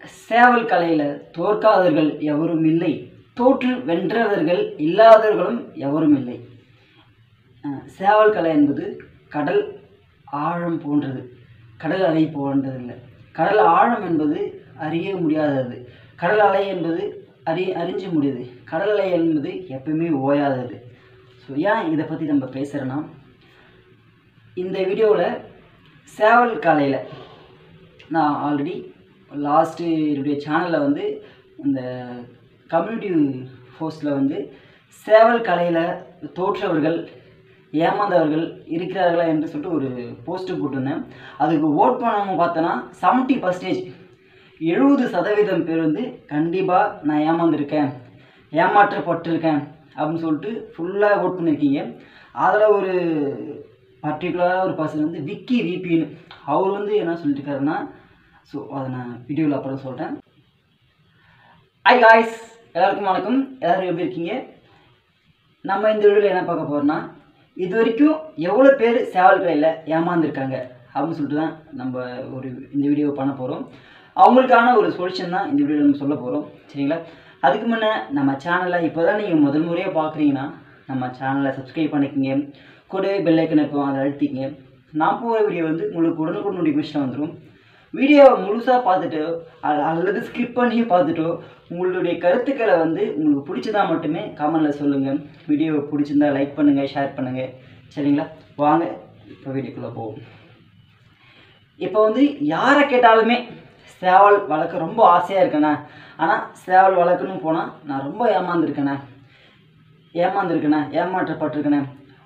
சேவல் கலையில் தோற்காதவர்கள் எவரும் இல்லை தோற்று வென்றவர்கள் இல்லாதவர்களும் எவரும் இல்லை அஹ் சேவல் கலை என்பது கடல் ஆழம் போன்றது கடல் அலை போன்றதில்லை கடல் ஆழம் என்பது அறிய முடியாதது கடல் அலை என்பது அறி அறிஞ்ச முடியுது கடல் அலை என்பது எப்பவுமே ஓயாதது ஸோ ஏன் இதை பற்றி நம்ம பேசுகிறோன்னா இந்த வீடியோவில் சேவல் கலையில் நான் ஆல்ரெடி லாஸ்ட்டு என்னுடைய சேனலில் வந்து இந்த கம்யூனிட்டி போஸ்ட்டில் வந்து சேவல் கலையில் தோற்றவர்கள் ஏமாந்தவர்கள் இருக்கிறார்களா என்று சொல்லிட்டு ஒரு போஸ்ட்டு போட்டிருந்தேன் அதுக்கு ஓட் பண்ணவங்க பார்த்தோன்னா செவன்ட்டி பர்சன்டேஜ் எழுபது சதவீதம் பேர் வந்து கண்டிப்பாக நான் ஏமாந்துருக்கேன் ஏமாற்றப்பட்டிருக்கேன் அப்படின்னு சொல்லிட்டு ஃபுல்லாக ஓட் பண்ணியிருக்கீங்க அதில் ஒரு பர்டிகுலராக ஒரு பர்சன் வந்து விக்கி விபின்னு அவர் வந்து என்ன சொல்லியிருக்காருன்னா ஸோ அதை நான் வீடியோவில் அப்புறம் சொல்கிறேன் ஹாய் காய்ஸ் எல்லாருக்கும் வணக்கம் எல்லோரும் எப்படி இருக்கீங்க நம்ம இந்த வீடியோவில் என்ன பார்க்க போகிறோம்னா இது வரைக்கும் எவ்வளோ பேர் சேவல் கலையில் ஏமாந்துருக்காங்க அப்படின்னு சொல்லிட்டு தான் நம்ம ஒரு இந்த வீடியோ பண்ண போகிறோம் அவங்களுக்கான ஒரு சொல்யூஷன் தான் இந்த வீடியோவில் நம்ம சொல்ல போகிறோம் சரிங்களா அதுக்கு முன்னே நம்ம சேனலை இப்போ தான் நீங்கள் முதல் முறையாக பார்க்குறீங்கன்னா நம்ம சேனலை சப்ஸ்கிரைப் பண்ணிக்கோங்க கூடவே பெல் ஐக்கன் இருக்கும் அதை அழுத்திக்கங்க நான் போகிற வீடியோ வந்து உங்களுக்கு உடனுக்குடன் நோட்டிஃபிகேஷன் வந்துடும் வீடியோவை முழுசாக பார்த்துட்டோ அல்ல- அல்லது ஸ்கிப் பண்ணி பார்த்துட்டோ உங்களுடைய கருத்துக்களை வந்து உங்களுக்கு பிடிச்சதா மட்டுமே கமெண்டில் சொல்லுங்கள் வீடியோ பிடிச்சிருந்தா லைக் பண்ணுங்கள் ஷேர் பண்ணுங்கள் சரிங்களா வாங்க இப்போ வீடியோக்குள்ளே போவோம் இப்போ வந்து யாரை கேட்டாலுமே சேவல் வளர்க்க ரொம்ப ஆசையாக இருக்கேண்ணே ஆனால் சேவல் வளர்க்கணும் போனால் நான் ரொம்ப ஏமாந்துருக்கேண்ணே ஏமாந்துருக்கேண்ணே ஏமாற்றப்பட்டிருக்கேண்ணே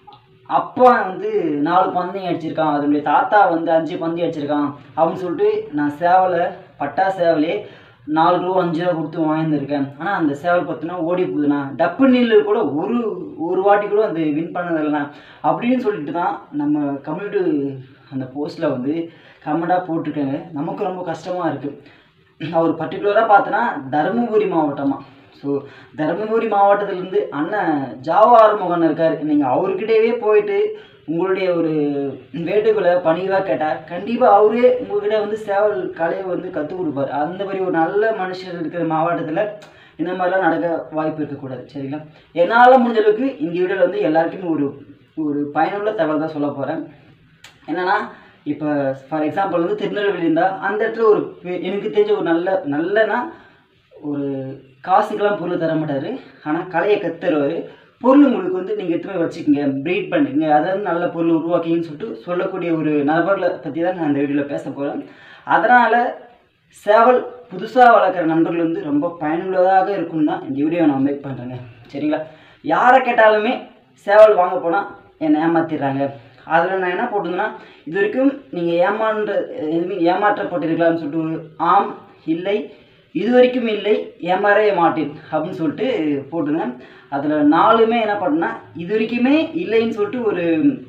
அப்பா வந்து நாலு பந்தயம் அடிச்சிருக்கான் அதனுடைய தாத்தா வந்து அஞ்சு பந்தயம் அடிச்சிருக்கான் அப்படின்னு சொல்லிட்டு நான் சேவலை பட்டா சேவலே நாலு ரூபா அஞ்சு ரூபா கொடுத்து வாங்கியிருக்கேன் ஆனால் அந்த சேவல் பார்த்தீங்கன்னா ஓடி போகுதுண்ணா டப்பு நீல் கூட ஒரு ஒரு வாட்டி கூட அது வின் பண்ணதில்லைண்ணா அப்படின்னு சொல்லிட்டு தான் நம்ம கம்யூனிட்டி அந்த போஸ்ட்டில் வந்து கமெண்டாக போட்டிருக்காங்க நமக்கு ரொம்ப கஷ்டமாக இருக்குது அவர் பர்டிகுலராக பார்த்தோன்னா தருமபுரி மாவட்டமா ஸோ தருமபுரி மாவட்டத்திலேருந்து அண்ணன் ஜாவா ஆறுமுகன் இருக்கார் நீங்கள் அவர்கிட்டவே போயிட்டு உங்களுடைய ஒரு வேண்டுகோளை பணிவாக கேட்டால் கண்டிப்பாக அவரே உங்ககிட்ட வந்து சேவல் கலையை வந்து கற்றுக் கொடுப்பார் அந்த மாதிரி ஒரு நல்ல மனுஷர் இருக்கிற மாவட்டத்தில் இந்த மாதிரிலாம் நடக்க வாய்ப்பு இருக்கக்கூடாது சரிங்களா என்னால் முடிஞ்ச அளவுக்கு இந்த வீடியோவில் வந்து எல்லாருக்குமே ஒரு ஒரு பயனுள்ள தகவல் தான் சொல்ல போகிறேன் என்னன்னா இப்போ ஃபார் எக்ஸாம்பிள் வந்து திருநெல்வேலி இருந்தால் அந்த இடத்துல ஒரு பெ- எனக்கு தெரிஞ்ச ஒரு நல்ல நல்லனா ஒரு காசுக்கெல்லாம் பொருள் தர மாட்டார் ஆனால் கலையை கத்துறவர் பொருள் உங்களுக்கு வந்து நீங்கள் எடுத்து போய் வச்சுக்கோங்க ப்ரீட் பண்ணுங்க அதை வந்து நல்ல பொருள் உருவாக்கிங்கன்னு சொல்லிட்டு சொல்லக்கூடிய ஒரு நபர்களை பற்றி தான் நான் இந்த வீடியோவில் பேச போகிறேன் அதனால் சேவல் புதுசாக வளர்க்குற நண்பர்கள் வந்து ரொம்ப பயனுள்ளதாக இருக்கும்னு தான் இந்த வீடியோ நான் மேக் பண்ணுறேங்க சரிங்களா யாரை கேட்டாலுமே சேவல் வாங்க போனால் என்னை ஏமாத்திடுறாங்க அதில் நான் என்ன போட்டிருந்தேன்னா இது வரைக்கும் நீங்கள் ஏமான்ற எதுவுமே ஏமாற்றப்பட்டிருக்கலாம்னு சொல்லிட்டு ஒரு ஆம் இல்லை இது வரைக்கும் இல்லை ஏமாறவே மாட்டேன் அப்படின்னு சொல்லிட்டு போட்டிருந்தேன் அதில் நாலுமே என்ன பண்ணேன்னா இது வரைக்குமே இல்லைன்னு சொல்லிட்டு ஒரு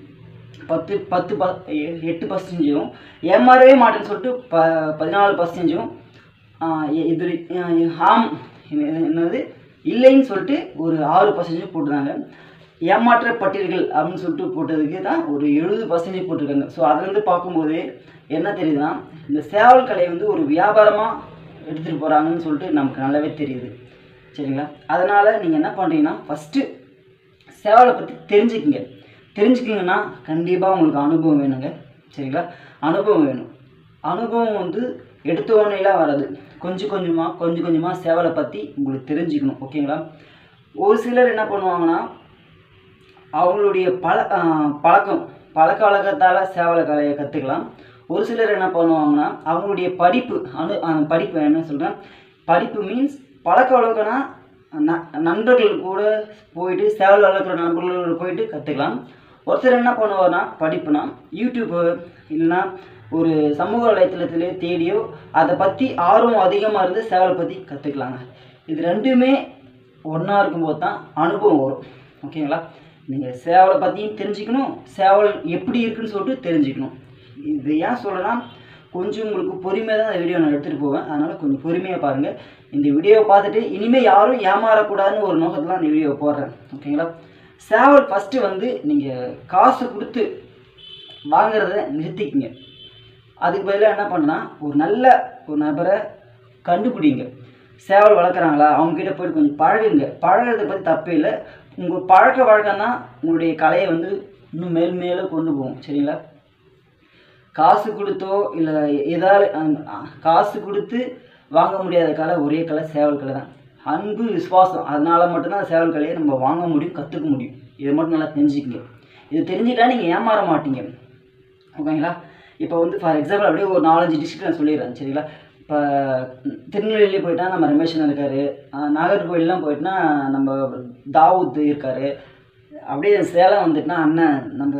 பத்து பத்து ப எ- எட்டு பர்சன்டேஜும் ஏமாறவே மாட்டேன்னு சொல்லிட்டு ப பதினாலு பர்சன்டேஜும் இது ஆஹ் ஆம் என்ன- என்னது இல்லைன்னு சொல்லிட்டு ஒரு ஆறு பர்சன்டேஜ் போட்டிருந்தாங்க ஏமாற்றப்பட்டீர்கள் அப்படின்னு சொல்லிட்டு போட்டதுக்கு தான் ஒரு எழுபது பர்சன்டேஜ் போட்டிருக்காங்க ஸோ அதுலேருந்து பார்க்கும்போது என்ன தெரியுதுன்னா இந்த சேவல் கலை வந்து ஒரு வியாபாரமாக எடுத்துகிட்டு போகிறாங்கன்னு சொல்லிட்டு நமக்கு நல்லாவே தெரியுது சரிங்களா அதனால் நீங்கள் என்ன பண்ணுறீங்கன்னா ஃபஸ்ட்டு சேவலை பற்றி தெரிஞ்சுக்கிங்க தெரிஞ்சுக்கிங்கன்னா கண்டிப்பாக உங்களுக்கு அனுபவம் வேணுங்க சரிங்களா அனுபவம் வேணும் அனுபவம் வந்து எடுத்த உடனேலாம் வராது கொஞ்சம் கொஞ்சமாக கொஞ்சம் கொஞ்சமாக சேவலை பற்றி உங்களுக்கு தெரிஞ்சுக்கணும் ஓகேங்களா ஒரு சிலர் என்ன பண்ணுவாங்கன்னா அவங்களுடைய பழ ஆஹ் பழக்கம் பழக்க வழக்கத்தால் சேவலை கலையை கற்றுக்கலாம் ஒரு சிலர் என்ன பண்ணுவாங்கன்னா அவங்களுடைய படிப்பு அனு ஆஹ் படிப்பு என்ன சொல்கிறேன் படிப்பு மீன்ஸ் பழக்க வழக்கம்னா ந- நண்பர்கள் கூட போயிட்டு சேவல் வளர்க்குற நண்பர்களோட போயிட்டு கற்றுக்கலாம் ஒருத்தர் என்ன பண்ணுவார்னா படிப்புனா யூடியூப்பு இல்லைன்னா ஒரு சமூக வலைத்தளத்திலே தேடியோ அதை பற்றி ஆர்வம் அதிகமாக இருந்து சேவலை பற்றி கற்றுக்கலாங்க இது ரெண்டுமே ஒன்றா இருக்கும்போது தான் அனுபவம் வரும் ஓகேங்களா நீங்கள் சேவலை பற்றியும் தெரிஞ்சுக்கணும் சேவல் எப்படி இருக்குன்னு சொல்லிட்டு தெரிஞ்சுக்கணும் இது ஏன் சொல்கிறேன்னா கொஞ்சம் உங்களுக்கு பொறுமையாக தான் இந்த வீடியோ நான் எடுத்துகிட்டு போவேன் அதனால் கொஞ்சம் பொறுமையாக பாருங்கள் இந்த வீடியோவை பார்த்துட்டு இனிமேல் யாரும் ஏமாறக்கூடாதுன்னு ஒரு நோக்கத்தில் இந்த வீடியோவை போடுறேன் ஓகேங்களா சேவல் ஃபஸ்ட்டு வந்து நீங்கள் காசு கொடுத்து வாங்குறத நிறுத்திக்கங்க அதுக்கு பதிலாக என்ன பண்ணா ஒரு நல்ல ஒரு நபரை கண்டுபிடிங்க சேவல் வளர்க்குறாங்களா அவங்கக்கிட்ட போயிட்டு கொஞ்சம் பழகுங்க பழகிறத பற்றி தப்பே இல்லை உங்கள் பழக்க வழக்கம் தான் உங்களுடைய கலையை வந்து இன்னும் மேல் மேலே கொண்டு போகும் சரிங்களா காசு கொடுத்தோ இல்லை ஏதாவது காசு கொடுத்து வாங்க முடியாத கலை ஒரே கலை சேவல் கலை தான் அன்பு விசுவாசம் அதனால மட்டும்தான் சேவல் கலையை நம்ம வாங்க முடியும் கற்றுக்க முடியும் இதை மட்டும் நல்லா தெரிஞ்சுக்கங்க இது தெரிஞ்சுட்டா நீங்கள் ஏமாற மாட்டீங்க ஓகேங்களா இப்போ வந்து ஃபார் எக்ஸாம்பிள் அப்படியே ஒரு நாலஞ்சு டிஸ்ட்ரிக்ட் நான் சொல்லிடுறேன் சரிங்களா இப்போ திருநெல்வேலி போயிட்டா நம்ம ரமேஷன் இருக்கார் நாகர்கோவில்லாம் போயிட்டுனா நம்ம தாவூத் இருக்கார் அப்படியே சேலம் வந்துட்டுனா அண்ணன் நம்ம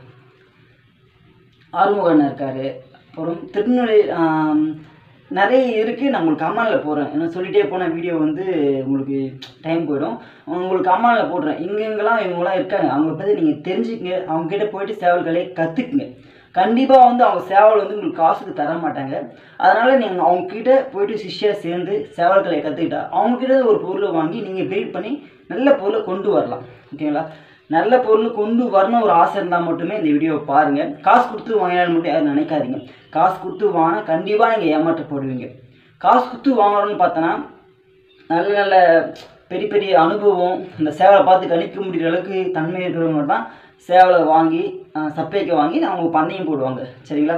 ஆறுமுகண்ணன் இருக்கார் அப்புறம் திருநெல்வேலி ஆம், நிறைய இருக்குது நான் உங்களுக்கு கமானில் போடுறேன் ஏன்னா சொல்லிட்டே போன வீடியோ வந்து உங்களுக்கு டைம் போயிடும் உங்களுக்கு கமானில் போடுறேன் இங்கெங்கெல்லாம் இவங்களாம் இருக்காங்க அவங்கள பற்றி நீங்கள் தெரிஞ்சுக்கங்க அவங்ககிட்ட போயிட்டு சேவல் கலையை கற்றுக்குங்க கண்டிப்பாக வந்து அவங்க சேவல் வந்து உங்களுக்கு காசுக்கு தர மாட்டாங்க அதனால் நீங்கள் அவங்கக்கிட்ட போயிட்டு சிஷ்யாக சேர்ந்து சேவல் கலையை கற்றுக்கிட்டா அவங்கக்கிட்ட ஒரு பொருளை வாங்கி நீங்கள் ப்ரீட் பண்ணி நல்ல பொருளை கொண்டு வரலாம் ஓகேங்களா நல்ல பொருள் கொண்டு வரணும் ஒரு ஆசை இருந்தால் மட்டுமே இந்த வீடியோவை பாருங்கள் காசு கொடுத்து வாங்கினாலும் மட்டும் யாரும் நினைக்காதீங்க காசு கொடுத்து வாங்கினா கண்டிப்பாக நீங்கள் ஏமாற்றப்படுவீங்க காசு கொடுத்து வாங்குறோம்னு பார்த்தோன்னா நல்ல நல்ல பெரிய பெரிய அனுபவம் இந்த சேவலை பார்த்து கணிக்க முடிகிற அளவுக்கு தன்மை இருக்கிறவங்க தான் சேவலை வாங்கி அஹ், சப்ளைக்கு வாங்கி அவங்க பண்ணையும் போடுவாங்க சரிங்களா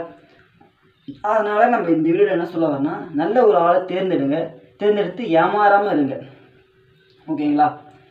அதனால் நம்ம இந்த வீடியோவில் என்ன சொல்ல வரேன்னா நல்ல ஒரு ஆளை தேர்ந்தெடுங்க தேர்ந்தெடுத்து ஏமாறாமல் இருங்க ஓகேங்களா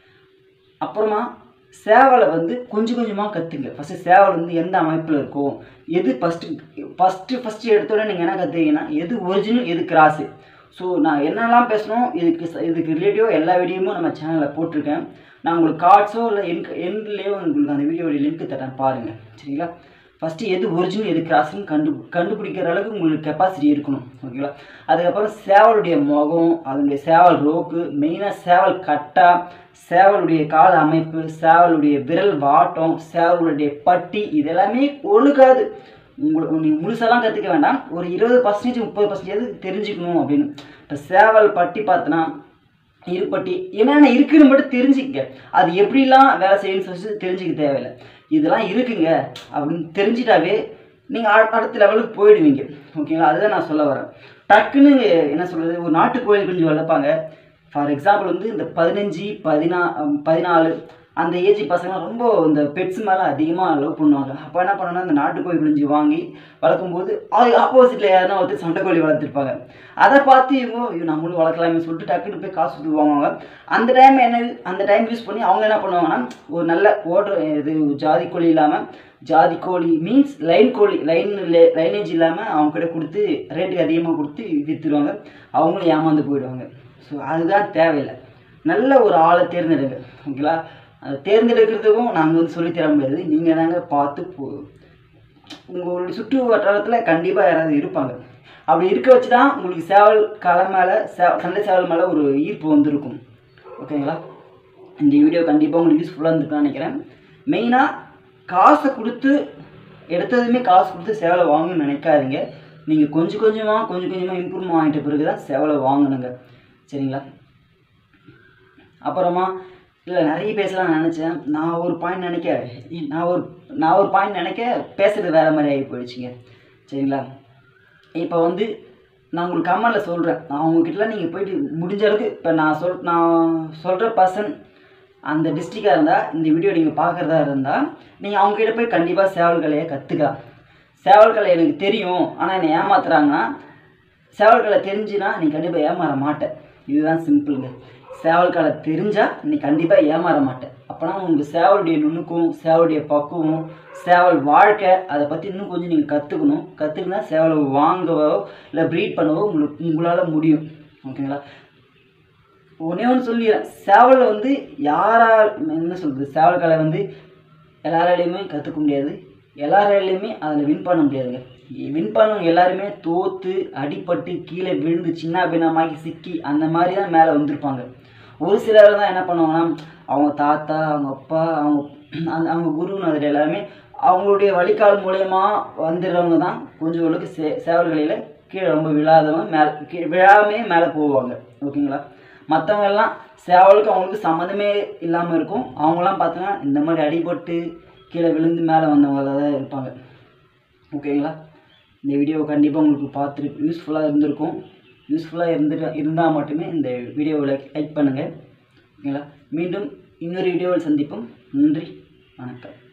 அப்புறமா சேவலை வந்து கொஞ்சம் கொஞ்சமாக கற்றுங்க ஃபஸ்ட்டு சேவல் வந்து எந்த அமைப்பில் இருக்கும் எது ஃபஸ்ட்டு ஃபஸ்ட்டு ஃபஸ்ட்டு எடுத்தோடனே நீங்கள் என்ன கற்றுக்கிங்கன்னா எது ஒரிஜினல் எது கிராஸு ஸோ நான் என்னெல்லாம் பேசணும் இதுக்கு ச- இதுக்கு ரிலேட்டிவ் எல்லா வீடியோவும் நம்ம சேனலில் போட்டிருக்கேன் நான் உங்களுக்கு கார்ட்ஸோ இல்லை என் எண்ட்லேயோ உங்களுக்கு அந்த வீடியோடைய லிங்க் தரேன் பாருங்கள் சரிங்களா ஃபஸ்ட்டு எது ஒரிஜினல் எது கிராஸ்னு கண்டு கண்டுபிடிக்கிற அளவுக்கு உங்களுக்கு கெப்பாசிட்டி இருக்கணும் ஓகேங்களா அதுக்கப்புறம் சேவலுடைய முகம் அதனுடைய சேவல் ரோக்கு மெயினாக சேவல் கட்டா சேவலுடைய கால அமைப்பு சேவலுடைய விரல் வாட்டம் சேவலுடைய பட்டி இதெல்லாமே ஒழுகாது உங்களுக்கு நீங்கள் முழுசாலாம் கற்றுக்க வேண்டாம் ஒரு இருபது பர்சன்டேஜ் முப்பது பர்சன்டேஜ் தெரிஞ்சுக்கணும் அப்படின்னு இப்போ சேவல் பட்டி பார்த்தோன்னா இருப்பட்டி என்னென்ன இருக்குன்னு மட்டும் தெரிஞ்சுக்கங்க அது எப்படிலாம் வேலை செய்யணும்னு சொல்லி தெரிஞ்சுக்க தேவையில்லை இதெல்லாம் இருக்குங்க அப்படின்னு தெரிஞ்சிட்டாவே நீங்கள் அடுத்த லெவலுக்கு போயிடுவீங்க ஓகேங்களா அதுதான் நான் சொல்ல வரேன் டக்குன்னு என்ன சொல்கிறது ஒரு நாட்டு கோயில் குஞ்சு வளர்ப்பாங்க ஃபார் எக்ஸாம்பிள் வந்து இந்த பதினஞ்சு பதினா பதினாலு அந்த ஏஜ் பசங்க ரொம்ப இந்த பெட்ஸ் மேலே அதிகமாக லவ் பண்ணுவாங்க அப்போ என்ன பண்ணணும்னா இந்த நாட்டுக்கோழி குஞ்சு வாங்கி வளர்க்கும்போது அது ஆப்போசிட்டில் யாருன்னா ஒருத்தர் சண்டைக்கோழி வளர்த்துருப்பாங்க அதை பார்த்து இவங்க ஐயோ நம்மளும் வளர்க்கலாமே சொல்லிட்டு டக்குன்னு போய் காசு கொடுத்து வாங்குவாங்க அந்த டைம் என்ன அந்த டைம் யூஸ் பண்ணி அவங்க என்ன பண்ணுவாங்கன்னா ஒரு நல்ல ஓடுற இது ஜாதி கோழி இல்லாமல் ஜாதி கோழி மீன்ஸ் லைன் கோழி லைன் லைனேஜ் இல்லாமல் அவங்க கிட்ட கொடுத்து ரேட்டுக்கு அதிகமாக கொடுத்து விற்றுருவாங்க அவங்களும் ஏமாந்து போயிடுவாங்க ஸோ அதுதான் தேவையில்லை நல்ல ஒரு ஆளை தேர்ந்தெடுங்க ஓகேங்களா அதை தேர்ந்தெடுக்கிறதுக்கும் நாங்கள் வந்து சொல்லித் தர முடியாது நீங்கள் தாங்க பார்த்து போ உங்களுடைய சுற்று வட்டாரத்தில் கண்டிப்பாக யாராவது இருப்பாங்க அப்படி இருக்க வச்சு தான் உங்களுக்கு சேவல் களை மேலே சே சண்டை சேவல் மேலே ஒரு ஈர்ப்பு வந்திருக்கும் ஓகேங்களா இந்த வீடியோ கண்டிப்பாக உங்களுக்கு யூஸ்ஃபுல்லாக இருந்திருக்கும்னு நினைக்கிறேன் மெயினாக காசை கொடுத்து எடுத்ததுமே காசு கொடுத்து சேவலை வாங்கணும்னு நினைக்காதீங்க நீங்கள் கொஞ்சம் கொஞ்சமாக கொஞ்சம் கொஞ்சமாக இம்ப்ரூவ் ஆகிட்ட பிறகு தான் சேவலை வாங்கணுங்க சரிங்களா அப்புறமா இல்லை நிறைய பேசலாம் நினச்சேன் நான் ஒரு பாயிண்ட் நினைக்க நான் ஒரு நான் ஒரு பாயிண்ட் நினைக்க பேசுகிறது வேறு மாதிரி ஆகி போயிடுச்சுங்க சரிங்களா இப்போ வந்து நான் உங்களுக்கு கமெண்டில் சொல்கிறேன் நான் உங்ககிட்டலாம் நீங்கள் போயிட்டு முடிஞ்ச அளவுக்கு இப்போ நான் சொல் நான் சொல்கிற பர்சன் அந்த டிஸ்ட்ரிக்டாக இருந்தால் இந்த வீடியோ நீங்கள் பார்க்குறதா இருந்தால் நீங்கள் அவங்ககிட்ட போய் கண்டிப்பாக சேவல் கலையை கற்றுக்கலாம் சேவல் கலை எனக்கு தெரியும் ஆனால் என்னை ஏமாத்துறாங்கன்னா சேவல் கலை தெரிஞ்சுனா நீ கண்டிப்பாக ஏமாற மாட்ட இதுதான் சிம்பிளுங்க சேவல் கலை தெரிஞ்சால் நீ கண்டிப்பாக ஏமாற மாட்ட அப்போனா உங்களுக்கு சேவலுடைய நுணுக்கம் சேவலுடைய பக்குவம் சேவல் வாழ்க்கை அதை பற்றி இன்னும் கொஞ்சம் நீங்கள் கற்றுக்கணும் கற்றுக்கினா சேவலை வாங்கவோ இல்லை ப்ரீட் பண்ணவோ உங்களுக்கு உங்களால் முடியும் ஓகேங்களா ஒன்றே ஒன்று சொல்லிடுறேன் சேவலை வந்து யாரால் என்ன சொல்கிறது சேவல் கலை வந்து எல்லாராலையுமே கற்றுக்க முடியாது எல்லாராலையுமே அதில் வின் பண்ண முடியாதுங்க வின் பண்ணவங்க எல்லாருமே தோற்று அடிபட்டு கீழே விழுந்து சின்ன பின்னமாக்கி சிக்கி அந்த மாதிரி தான் மேலே வந்திருப்பாங்க ஒரு சிலர் தான் என்ன பண்ணுவாங்கன்னா அவங்க தாத்தா அவங்க அப்பா அவங்க அந்த அவங்க குருநாதர் எல்லாருமே அவங்களுடைய வழிகால் மூலயமா வந்துடுறவங்க தான் கொஞ்சம் அளவுக்கு சே சேவல்களில் கீழே ரொம்ப விழாதவங்க மேலே கீழே விழாமே மேலே போவாங்க ஓகேங்களா மற்றவங்க எல்லாம் சேவலுக்கு அவங்களுக்கு சம்மந்தமே இல்லாமல் இருக்கும் அவங்களாம் பார்த்தோன்னா இந்த மாதிரி அடிபட்டு கீழே விழுந்து மேலே வந்தவங்களாக தான் இருப்பாங்க ஓகேங்களா இந்த வீடியோ கண்டிப்பாக உங்களுக்கு பார்த்துருக்கு யூஸ்ஃபுல்லாக இருந்திருக்கும் யூஸ்ஃபுல்லாக இருந்துட்டு இருந்தால் மட்டுமே இந்த வீடியோவை லைக் பண்ணுங்கள் ஓகேங்களா மீண்டும் இன்னொரு வீடியோவில் சந்திப்போம் நன்றி வணக்கம்